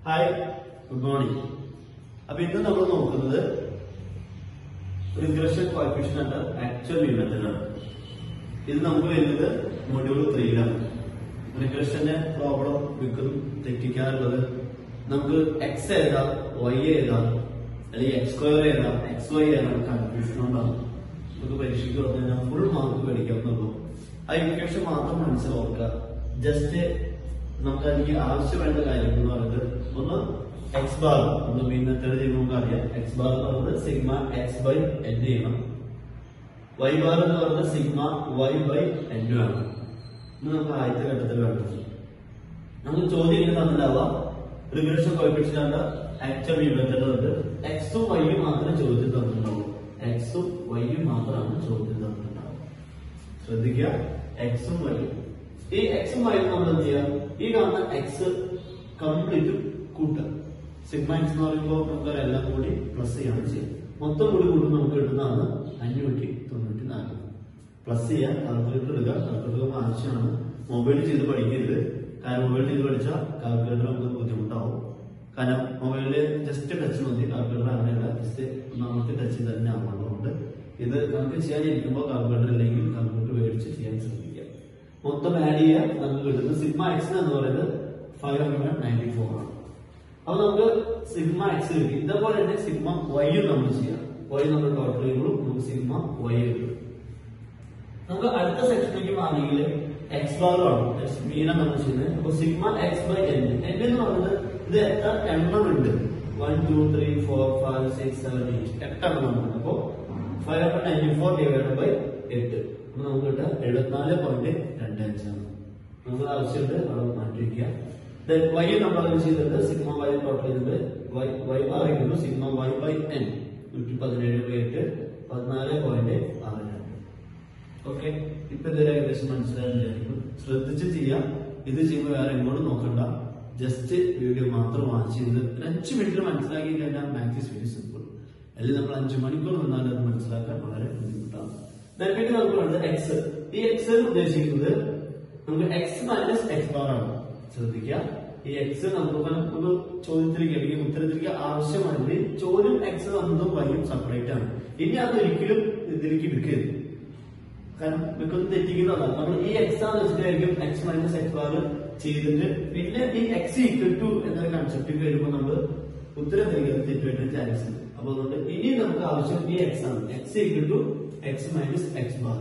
Hi good morning അപ്പൊ ഇന്ന് നമ്മൾ നോക്കുന്നത് റിഗ്രഷൻ കോഫിഷ്യൻ ആൻഡ് ആക്ച്വൽ യൂണിറ്റിലാണ് ഇത് നമുക്ക് വരുന്നത് മൊഡ്യൂൾ ത്രീയിലാണ് റിഗ്രഷന്റെ പ്രോബ്ലം മിക്കതും തെറ്റിക്കാറുള്ളത് നമുക്ക് എക്സ് എഴുതാം വൈ എഴുതാം അല്ലെങ്കിൽ എക്സ് സ്ക്വയർ എഴുതാം എക്സ് വൈ എഴുതാം കൺഫ്യൂഷൻ ഉണ്ടാകും നമുക്ക് പരീക്ഷയ്ക്ക് വന്നു കഴിഞ്ഞാൽ ഫുൾ മാർക്ക് മേടിക്കാവുന്നുള്ളൂ ആ ഇക്വേഷൻ മാത്രം മനസ്സിലാക്കുക ജസ്റ്റ് നമുക്ക് അതിലേക്ക് ആവശ്യമായിട്ടുള്ള കാര്യങ്ങൾ എന്ന് പറയുന്നത് ഒന്ന് എക്സ് ബാർ ഒന്ന് ഇന്നത്തെ ചെയ്യുമ്പോൾ നമുക്ക് അറിയാം എക്സ് ബാർ എന്ന് പറയുന്നത് സിഗ്മ എക്സ് ബൈ എൻ ചെയ്യണം വൈ ബാർ എന്ന് പറയുന്നത് സിഗ്മ വൈ ബൈ എൻ ആണ് ഇത് നമുക്ക് ആദ്യത്തെ ഘട്ടത്തിൽ വേണ്ടത് നമുക്ക് ചോദ്യം ഇങ്ങനെ തന്നിട്ടാവാം റിഗ്രഷൻ കോയിഫിഷ്യന്റ് ആക്ച്വൽ യൂണിറ്റുള്ളത് എക്സും വൈയും മാത്രമേ ചോദ്യത്തിൽ തന്നിട്ടുണ്ടാവും എക്സും വൈയും മാത്രമാണ് ചോദ്യത്തിൽ തന്നിട്ടുണ്ടാവുക ശ്രദ്ധിക്കുക എക്സും വൈയും ഈ എക്സും വൈയും നമ്മൾ എന്ത് ചെയ്യാം ഈ കാണുന്ന എക്സ് കംപ്ലീറ്റ് കൂട്ടുക സിഗ്മ എക്സ് എന്ന് പറയുമ്പോൾ നമുക്ക് എല്ലാം കൂടി പ്ലസ് ചെയ്യാണ് ചെയ്യുക മൊത്തം കൂടി കൂട്ടുമ്പോൾ നമുക്ക് കിട്ടുന്നതാണ് അഞ്ഞൂറ്റി തൊണ്ണൂറ്റി നാല് പ്ലസ് ചെയ്യാൻ കാൽക്കുലേറ്റർ എടുക്കുക കാൽക്കുലേറ്റർ ആവശ്യമാണ് മൊബൈൽ ചെയ്ത് പഠിക്കരുത് കാരണം മൊബൈൽ ചെയ്ത് പഠിച്ചാൽ കാൽക്കുലേറ്റർ നമുക്ക് ബുദ്ധിമുട്ടാവും കാരണം മൊബൈലില് ജസ്റ്റ് ടച്ച് മതി കാൽക്കുലേറ്റർ അങ്ങനെയല്ല ജസ്റ്റ് നമുക്ക് ടച്ച് ചെയ്ത് തന്നെ ആവുന്നതുകൊണ്ട് ഇത് നമുക്ക് ചെയ്യാനിരിക്കുമ്പോൾ കാൽക്കുലേറ്റർ ഇല്ലെങ്കിൽ കാൽക്കുലേറ്റർ മേടിച്ച് ചെയ്യാൻ ശ്രമിക്കുക മൊത്തം ആഡ് ചെയ്യാൻ നമുക്ക് കിട്ടുന്നത് സിഗ്മ എക്സ് എന്ന് പറയുന്നത് ഫൈവ് ഹൺഡ്രഡ് നയൻറ്റി ഫോർ ആണ് അപ്പൊ നമുക്ക് സിഗ്മ എക്സ് കിട്ടി ഇതേപോലെ തന്നെ സിഗ്മ വൈയും നമ്മൾ ചെയ്യാം വൈ നമ്മൾ ടോട്ടൽ ചെയ്യുമ്പോൾ നമുക്ക് സിഗ്മ വൈ കിട്ടും നമുക്ക് അടുത്ത സെക്ഷനിലേക്ക് മാറിയെങ്കിൽ എക്സ് ബാർ ആണ് എക്സ് മീനാണ് നമ്മൾ ചെയ്യുന്നത് അപ്പൊ sigma X by N N എന്ന് പറയുന്നത് ഇത് എത്ര എണ്ണം ഉണ്ട് one two three four five six seven eight എട്ട് എണ്ണം ഉണ്ട് അപ്പോ five hundred ninety four divide by എട്ട് അപ്പൊ നമുക്ക് കിട്ടുക എഴുപത്തിനാല് പോയിന്റ് രണ്ട് അഞ്ചാണ് നമുക്ക് ആവശ്യമുണ്ട് അവിടെ മാറ്റി വയ്ക്കുക വൈ നമ്മൾ അങ്ങനെ ചെയ്തത് സിഗ്മ വൈ ടോട്ടൽ ചെയ്തത് വൈ വൈ ബാർ ഇരിക്കുന്നു സിഗ്മ വൈ ബൈ എൻ നൂറ്റി പതിനേഴ് ബൈ എട്ട് പതിനാല് പോയിന്റ് ആറ് രണ്ട് ഓക്കെ ഇപ്പൊ ഇതൊരു ഏകദേശം മനസ്സിലായിട്ടുണ്ടായിരിക്കും ശ്രദ്ധിച്ച് ചെയ്യാം ഇത് ചെയ്യുമ്പോൾ വേറെ എങ്ങോട്ടും നോക്കണ്ട ജസ്റ്റ് വീഡിയോ മാത്രം വാച്ച് ചെയ്ത് ഒരു അഞ്ച് മിനിറ്റിൽ മനസ്സിലാക്കി കഴിഞ്ഞാൽ മാത്സ് ഇസ് വെരി സിമ്പിൾ അല്ലെങ്കിൽ നമ്മൾ അഞ്ച് മണിക്കൂർ നിന്നാൽ അത് മനസ്സിലാക്കാൻ വളരെ ബുദ്ധിമുട്ടാണ് Then പിന്നെ നമുക്ക് വേണ്ടത് എക്സ് ഈ എക്സ് ഉദ്ദേശിക്കുന്നത് നമുക്ക് എക്സ് മൈനസ് എക്സ് ബാർ ആണ് ശ്രദ്ധിക്കുക ഈ എക്സ് നമുക്ക് ഒരു ചോദ്യത്തിലേക്ക് അല്ലെങ്കിൽ ഉത്തരത്തിലേക്ക് ആവശ്യമാണെങ്കിൽ ചോദ്യം എക്സ് തന്നതും വൈയും സെപ്പറേറ്റ് ആണ് ഇനി അത് ഒരിക്കലും ഇതിലേക്ക് എടുക്കരുത് കാരണം മിക്കതും തെറ്റിക്കുന്നതാണ് നമ്മൾ ഈ എക്സ് ആണ് വെച്ചിട്ടായിരിക്കും എക്സ് മൈനസ് എക്സ് ബാർ ചെയ്തിട്ട് പിന്നെ ഈ എക്സ് ഈക്വൽ ടു എന്നൊരു കൺസെപ്റ്റ് വരുമ്പോൾ നമ്മൾ ഉത്തരം തിരികെ തെറ്റുപറ്റാൻ ചാൻസ് ഉണ്ട് അപ്പൊ അതുകൊണ്ട് ഇനി നമുക്ക് ആവശ്യം ഈ എക്സ് ആണ് X equal to X minus X bar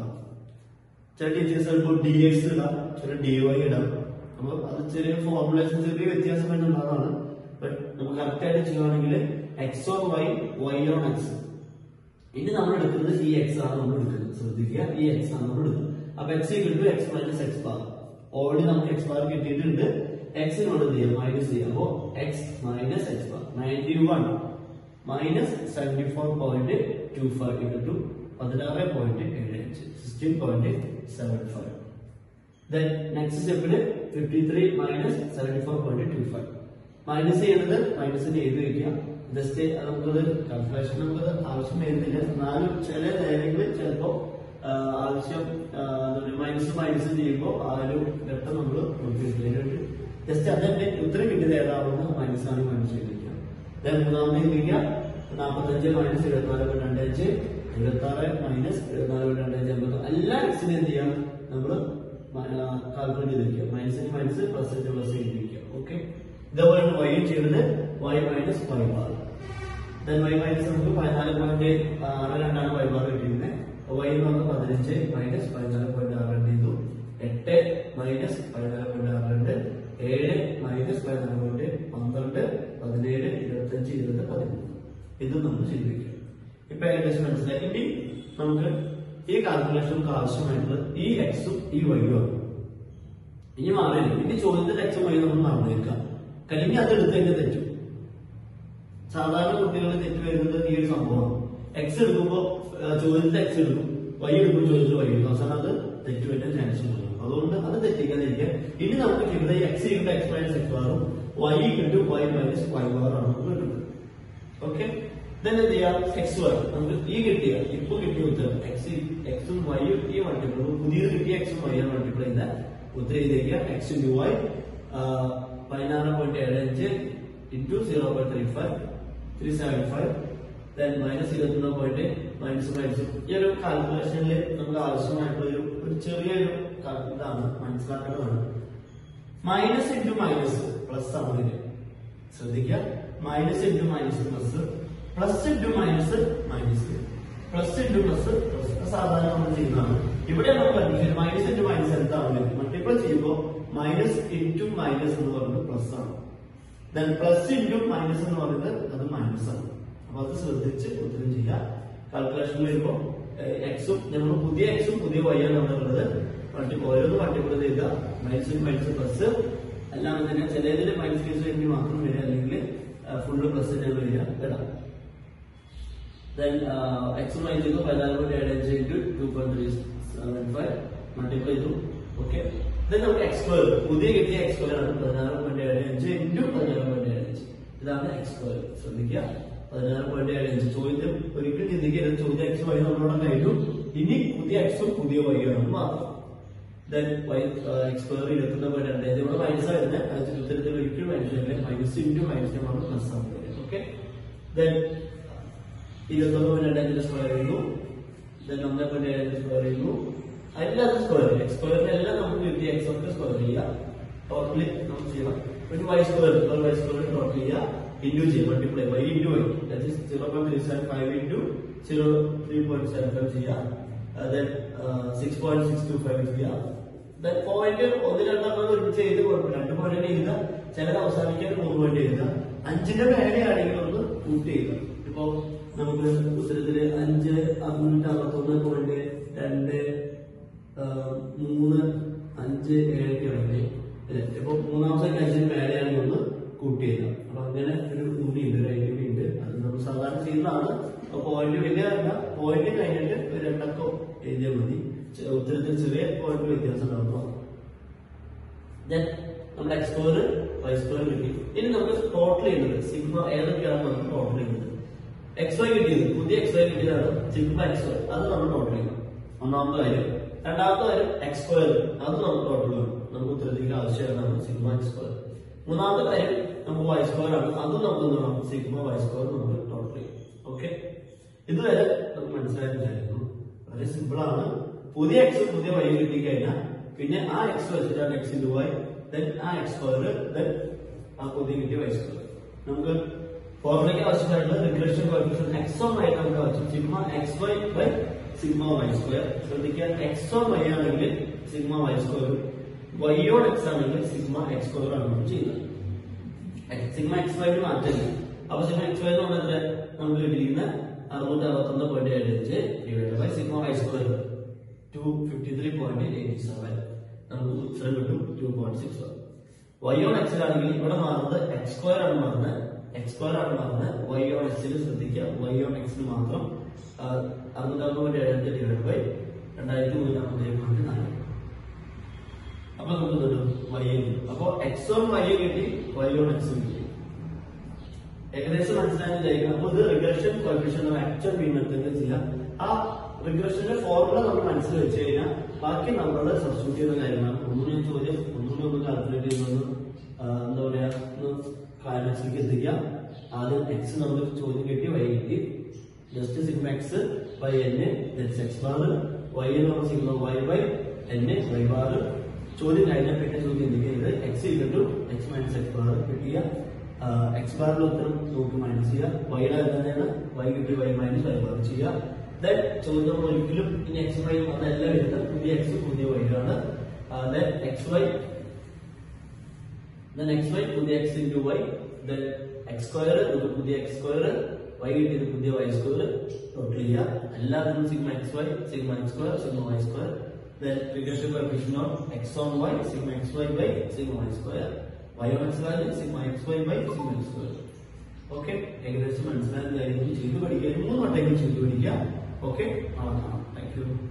ചില ടീച്ചേഴ്സ് ചിലപ്പോൾ ഡി എക്സ് ഇടാം ചില ഡി വൈ ഇടാം അപ്പൊ അത് ചെറിയ ഫോർമുലേഷൻ ചെറിയ വ്യത്യാസം വരുന്നുള്ളതാണ് ബട്ട് നമുക്ക് കറക്റ്റ് ആയിട്ട് ചെയ്യുവാണെങ്കിൽ X on Y Y on X ഇനി നമ്മൾ എടുക്കുന്നത് ഈ എക്സ് ആണ് നമ്മൾ എടുക്കുന്നത് ശ്രദ്ധിക്കുക ഈ എക്സ് ആണ് നമ്മൾ എടുക്കുന്നത് അപ്പൊ X equal to X minus X bar already നമുക്ക് എക്സ് ബാർ കിട്ടിയിട്ടുണ്ട് എക്സിനോട് എന്ത് ചെയ്യാം മൈനസ് ചെയ്യാം അപ്പോ X minus X bar ninety one minus seventy four point two five equal to പതിനാറ് പോയിന്റ് ഏഴ് അഞ്ച് sixteen point seven five then next സ്റ്റെപ്പില് fifty three minus seventy four point two five minus ചെയ്യുന്നത് മൈനസിന് എഴുതി വെക്കുക ജസ്റ്റ് നമുക്കത് calculation നമുക്കത് ആവശ്യം വരുന്നില്ല എന്നാലും ചില നേരങ്ങളിൽ ചിലപ്പോ ആ, ആവശ്യം മൈനസ് മൈനസ് ചെയ്യുമ്പോൾ ആ ഒരു ഘട്ടം നമ്മൾ നോക്കിയിട്ട് ജസ്റ്റ് അതിന്റെ ഉത്തരം കിട്ടിയത് ഏതാവുന്ന മൈനസ് ആണ് മൈനസ് ചെയ്തിരിക്കുക ദെൻ മൂന്നാമത് ചിന്തിക്കുക നാൽപ്പത്തഞ്ച് മൈനസ് എഴുപത്തിനാല് പോയിന്റ് രണ്ട് അഞ്ച് എഴുപത്തി ആറ് മൈനസ് എഴുപത്തിനാല് പോയിന്റ് രണ്ട് അഞ്ച് അമ്പത് എല്ലാ എക്സിനും എന്ത് ചെയ്യാം നമ്മൾ കാൽക്കുലേറ്റ് ചെയ്തിരിക്കുക മൈനസിന് മൈനസ് പ്ലസ് പ്ലസ് ചെയ്തിരിക്കുക ഓക്കെ ഇതേപോലെ വൈ ചെയ്യുന്നത് Y minus Y bar then Y minus നമുക്ക് പതിനാല് പോയിന്റ് ആറ് രണ്ടാണ് വൈ ബാർ കിട്ടിയിരുന്നത് വൈ നമുക്ക് പതിനഞ്ച് മൈനസ് പതിനാല് പോയിന്റ് ആറ് രണ്ട് ചെയ്തു എട്ട് മൈനസ് പതിനാല് പോയിന്റ് ആറ് രണ്ട് ഏഴ് മൈനസ് പതിനാല് പോയിന്റ് പന്ത്രണ്ട് പതിനേഴ് ഇരുപത്തഞ്ച് ഇരുപത് പതിമൂന്ന് ഇത് നമ്മൾ ചെയ്തിരിക്കുക ഇപ്പൊ ഏകദേശം മനസ്സിലായി ഇനി നമുക്ക് ഈ കാൽക്കുലേഷനുക്ക് ആവശ്യമായിട്ടുള്ളത് ഈ എക്സും ഈ വൈയും ആണ് ഇനി മാറിയില്ല ഇനി ചോദ്യത്തിന്റെ എക്സും വൈയും നമ്മൾ മറന്നേക്കാം കഴിഞ്ഞ അത് എടുത്ത് തന്നെ തെറ്റും സാധാരണ കുട്ടികൾ തെറ്റ് വരുന്നത് ഈ ഒരു സംഭവമാണ് എക്സ് എടുക്കുമ്പോൾ ചോദ്യത്തിന്റെ എക്സ് എടുക്കും വൈ എടുക്കുമ്പോൾ ചോദ്യത്തിൽ വൈ എടുക്കും അവസാനം അത് തെറ്റ് പറ്റാൻ ചാൻസ് ഉണ്ട് അതുകൊണ്ട് അത് തെറ്റിക്കാതിരിക്കുക ഇനി നമുക്ക് കിട്ടുന്നത് എക്സ് കിട്ടും എക്സ് മൈനസ് എക്സ് ബാറും വൈ കിട്ടും വൈ മൈനസ് വൈ ബാറാണ് നമുക്ക് കിട്ടുന്നത് ഓക്കെ then എന്ത് ചെയ്യാം എക്സ് വൈ നമുക്ക് ഈ കിട്ടിയ ഇപ്പൊ കിട്ടിയ ഉത്തരം എക്സ് എക്സും വൈയും ഈ മൾട്ടിപ്പിൾ പുതിയത് കിട്ടിയ എക്സും വൈ മൾട്ടിപ്പിൾ ചെയ്ത ഉത്തരം ചെയ്തേക്കുക എക്സ് ഇൻറ്റു വൈ പതിനാറ് പോയിന്റ് ഏഴ് അഞ്ച് into zero point three five three seven five then minus ഇരുപത്തൊന്ന് പോയിന്റ് മൈനസ് മൈനസ് ഈ ഒരു കാൽക്കുലേഷനിൽ നമുക്ക് ആവശ്യമായിട്ടുള്ള ഒരു ഒരു ചെറിയൊരു ക- ഇതാണ് മനസ്സിലാക്കേണ്ടതാണ് മൈനസ് ഇൻറ്റു മൈനസ് പ്ലസ് ആണ് ഇതിന് ശ്രദ്ധിക്കുക minus into minus plus plus into minus minus plus into plus plus സാധാരണ നമ്മൾ ചെയ്യുന്നതാണ് ഇവിടെ നമ്മൾ കണ്ടില്ല മൈനസ് ഇൻറ്റു മൈനസ് എന്താണ് മൾട്ടിപ്പിൾ ചെയ്യുമ്പോൾ മൈനസ് ഇൻറ്റു മൈനസ് എന്ന് പറയുന്നത് പ്ലസ് ആണ് ദെൻ പ്ലസ് ഇൻറ്റു മൈനസ് എന്ന് പറയുന്നത് അത് മൈനസ് ആണ് അപ്പൊ അത് ശ്രദ്ധിച്ച് ഉത്തരം ചെയ്യാം കാൽക്കുലേഷൻ വരുമ്പോൾ എക്സും നമ്മൾ പുതിയ എക്സും പുതിയ വൈ ആണ് അവിടെ ഉള്ളത് മൾട്ടി ഓരോന്ന് മൾട്ടിപ്പിൾ ചെയ്യുക മൈനസ് മൈനസ് പ്ലസ് അല്ലാതെ തന്നെ ചിലതിൽ മൈനസ് കേസ് വേണ്ടി മാത്രം വരിക അല്ലെങ്കിൽ ഫുള്ള് പ്ലസ് തന്നെ വരിക കേട്ടോ ദെൻ എക്സ് മൈനസ് ചെയ്തു പതിനാല് പോയിന്റ് ഏഴ് അഞ്ച് into two point three seven five multiply ചെയ്തു ഓക്കെ ദെൻ നമുക്ക് എക്സ് സ്ക്വയർ പുതിയ കിട്ടിയ എക്സ് സ്ക്വയർ ആണ് പതിനാറ് പോയിന്റ് ഏഴ് അഞ്ച് ഇൻറ്റു പതിനാറ് പോയിന്റ് ഏഴ് അഞ്ച് ഇതാണ് എക്സ് സ്ക്വയർ ശ്രദ്ധിക്കുക പതിനാറ് പോയിന്റ് ഏഴ് അഞ്ച് ചോദ്യം ഒരിക്കലും ചിന്തിക്കരുത് ചോദ്യം എക്സ് വൈ നമ്മളോട് കഴിഞ്ഞു ഇനി പുതിയ എക്സും പുതിയ വൈ ആണ് മാത്രം ദെൻ വൈ എക്സ് സ്ക്വയർ ഇരുപത്തൊന്ന് പോയിന്റ് രണ്ട് ഇവിടെ മൈനസ് ആയിരുന്നത് അത് ഉത്തരത്തിൽ ഒരിക്കലും മൈനസ് ആയില്ല മൈനസ് ഇൻറ്റു മൈനസ് ആണ് പ്ലസ് ആണ് ഓക്കെ ദെൻ ഇരുപത്തൊന്ന് പോയിന്റ് രണ്ട് അഞ്ചിന്റെ സ്ക്വയർ ചെയ്യുന്നു ദെൻ ഒന്നേ പോയിന്റ് ഏഴ് സ്ക്വയർ ചെയ്യുന്നു എല്ലാതും സ്ക്വയർ ചെയ്യുക എക്സ് സ്ക്വയറിന്റെ എല്ലാം നമുക്ക് കിട്ടിയ എക്സ് ഒക്കെ സ്ക്വയർ ചെയ്യുക ടോട്ടലി നമുക്ക് ചെയ്യണം പിന്നെ y square y square total ചെയ്യുക ഇൻറ്റു ചെയ്യുക multiply y into y that is zero point three seven five into zero three point seven five ചെയ്യുക then six point six two five ചെയ്യുക then point ഒന്ന് രണ്ടെണ്ണം ഒരുമിച്ച് ചെയ്ത് കുഴപ്പമില്ല രണ്ട് പോയിന്റ് എഴുതുക ചിലത് അവസാനിക്കാൻ മൂന്ന് പോയിന്റ് എഴുതുക അഞ്ചിന്റെ മേലെയാണെങ്കിൽ ഒന്ന് കൂട്ടി ചെയ്യുക ഇപ്പോ നമുക്ക് ഉത്തരത്തില് അഞ്ച് അറുന്നൂറ്റി അറുപത്തൊന്ന് പോയിന്റ് രണ്ട് ആ, മൂന്ന് അഞ്ച് ഏഴൊക്കെ ആണെങ്കിൽ അല്ലേ? ഇപ്പൊ മൂന്നാമത്തെ അഞ്ചിന് മേലെയാണെങ്കിൽ ഒന്ന് കൂട്ടി ചെയ്യാം അപ്പൊ അങ്ങനെ ഒരു കൂടി ഉണ്ട് ഒരു ഐഡിയ ഉണ്ട് അത് നമ്മൾ സാധാരണ ചെയ്യുന്നതാണ് പോയിന്റ് വലിയതല്ല പോയിന്റ് കഴിഞ്ഞിട്ട് ഒരു രണ്ടക്കോ എഴുതിയാൽ മതി ചെ- ഉത്തരത്തിൽ ചെറിയ പോയിന്റ് വ്യത്യാസം ഉണ്ടാകുമ്പോൾ ദെൻ നമ്മുടെ എക്സ് സ്ക്വയർ വൈ സ്ക്വയർ കിട്ടി ഇനി നമുക്ക് ടോട്ടൽ ചെയ്യുന്നത് സിഗ്മ ഏതൊക്കെയാണ് നമുക്ക് ടോട്ടൽ ചെയ്യുന്നത് എക്സ് വൈ കിട്ടിയത് പുതിയ എക്സ് വൈ കിട്ടിയതാണ് സിഗ്മ എക്സ് വൈ അത് നമ്മൾ ടോട്ടൽ ചെയ്യണം ഒന്നാമത്തെ കാര്യം രണ്ടാമത്തെ കാര്യം എക്സ് സ്ക്വയർ അത് നമുക്ക് ടോട്ടൽ വേണം നമുക്ക് ഉത്തരത്തിലേക്ക് ആവശ്യമാണ് സിഗ്മ എക്സ് സ്ക്വയർ മൂന്നാമത്തെ കാര്യം നമുക്ക് വൈ സ്ക്വയർ ആണ് അതും നമുക്ക് എന്ത് വേണം സിഗ്മ വൈ സ്ക്വയർ നമ്മൾ ടോട്ടൽ ചെയ്യും ഓക്കെ ഇതുവരെ നമുക്ക് മനസ്സിലായി വിചാരിക്കുന്നു വളരെ സിമ്പിൾ ആണ് പുതിയ എക്സ് പുതിയ വൈ കിട്ടിക്കഴിഞ്ഞാൽ പിന്നെ ആ എക്സ് വെച്ചിട്ടാണ് എക്സ് ഇൻറ്റു വൈ ദെൻ ആ എക്സ് സ്ക്വയർ ദെൻ ആ പുതിയ കിട്ടിയ വൈ സ്ക്വയർ നമുക്ക് ഫോർമുലയ്ക്ക് ആവശ്യമായിട്ടുള്ള റിഗ്രഷൻ കോഎഫിഷ്യൻ എക്സ് ഓൺ ആയിട്ട് നമുക്ക് ആവശ്യം sigma x y by sigma y square ശ്രദ്ധിക്കുക എക്സ് ഓൺ വൈ ആണെങ്കിൽ sigma y square y on x ആണെങ്കിൽ സിഗ്മ എക്സ് സ്ക്വയർ ആണ് നമ്മൾ ചെയ്യുന്നത് സിഗ്മ എക്സ് വൈ മാറ്റില്ല അപ്പൊ സിഗ്മ എക്സ് വൈ എന്ന് പറഞ്ഞാൽ നമുക്ക് കിട്ടിയിരിക്കുന്ന അറുന്നൂറ്റി അറുപത്തൊന്ന് പോയിന്റ് ഏഴ് അഞ്ച് divide by sigma y square two fifty three point eighty seven നമുക്ക് ഉത്തരം കിട്ടും two point six one y on എക്സിലാണെങ്കിൽ ഇവിടെ മാറുന്നത് എക്സ് സ്ക്വയർ ആണ് മാറുന്നത് എക്സ് സ്ക്വയർ ആണ് മാറുന്നത് വൈ ഓൺ എക്സിൽ ശ്രദ്ധിക്കുക വൈ ഓൺ എക്സിൽ മാത്രം അറുന്നൂറ്റി പോയിന്റ് ഏഴ് അഞ്ച് ഡിവൈഡ് ബൈ രണ്ടായിരത്തി മുന്നൂറ്റി പോയിന്റ് നാല് അപ്പൊ നമുക്ക് കിട്ടും വൈ അപ്പൊ എക്സ് ഓൺ വൈ കിട്ടി വൈ ഓൺ എക്സും കിട്ടി ഏകദേശം മനസ്സിലായി വിചാരിക്കും അപ്പൊ ഇത് regression coefficient actual mean method ചെയ്യാം ആ റിഗ്രഷന്റെ ഫോർമുല നമ്മൾ മനസ്സിൽ വെച്ച് കഴിഞ്ഞാൽ ബാക്കി നമ്മൾ സബ്സ്റ്റിറ്റ്യൂട്ട് ചെയ്യുന്ന കാര്യമാണ് ഒന്നുകൂടി ഞാൻ ചോദ്യം ഒന്നുകൂടി ഒന്ന് കാൽക്കുലേറ്റ് ചെയ്യുന്നത് എന്താ പറയാ ഒന്ന് ക്ലൈമാക്സിലേക്ക് എത്തിക്കാം ആദ്യം എക്സ് നമ്മൾ ചോദ്യം കിട്ടി വൈ കിട്ടി just sigma X by n x bar y എന്ന് പറഞ്ഞ sigma Y by n y bar ചോദ്യം കഴിഞ്ഞാൽ പിന്നെ ചോദ്യം എന്തൊക്കെയാണ് എക്സ് ഇട്ടു എക്സ് മൈനസ് എക്സ് ബാർ കിട്ടിയ എക്സ് ബാറിന്റെ ഉത്തരം നോക്കി മൈനസ് ചെയ്യുക വൈയുടെ എന്താണ് വൈ കിട്ടി വൈ മൈനസ് വൈ ബാർ ചെയ്യുക ദെൻ ചോദ്യം നമ്മൾ ഒരിക്കലും ഇനി എക്സ് വൈ വന്നല്ല വരുന്നത് പുതിയ എക്സ് പുതിയ വൈ ആണ് then x y then x y പുതിയ x into y then x square പുതിയ എക്സ് സ്ക്വയർ വൈ കിട്ടിയത് പുതിയ വൈ സ്ക്വയർ ടോട്ടൽ ചെയ്യുക എല്ലാത്തിനും sigma x y sigma x square sigma y square then regression coefficient of x on y sigma x y by sigma y square y on x value sigma x y by sigma x square okay ഏകദേശം മനസ്സിലാകുന്ന കാര്യങ്ങൾ ചെയ്ത് പഠിക്കുക മൂന്ന് വട്ടങ്ങൾ ചെയ്ത് പഠിക്കുക okay ആ thank you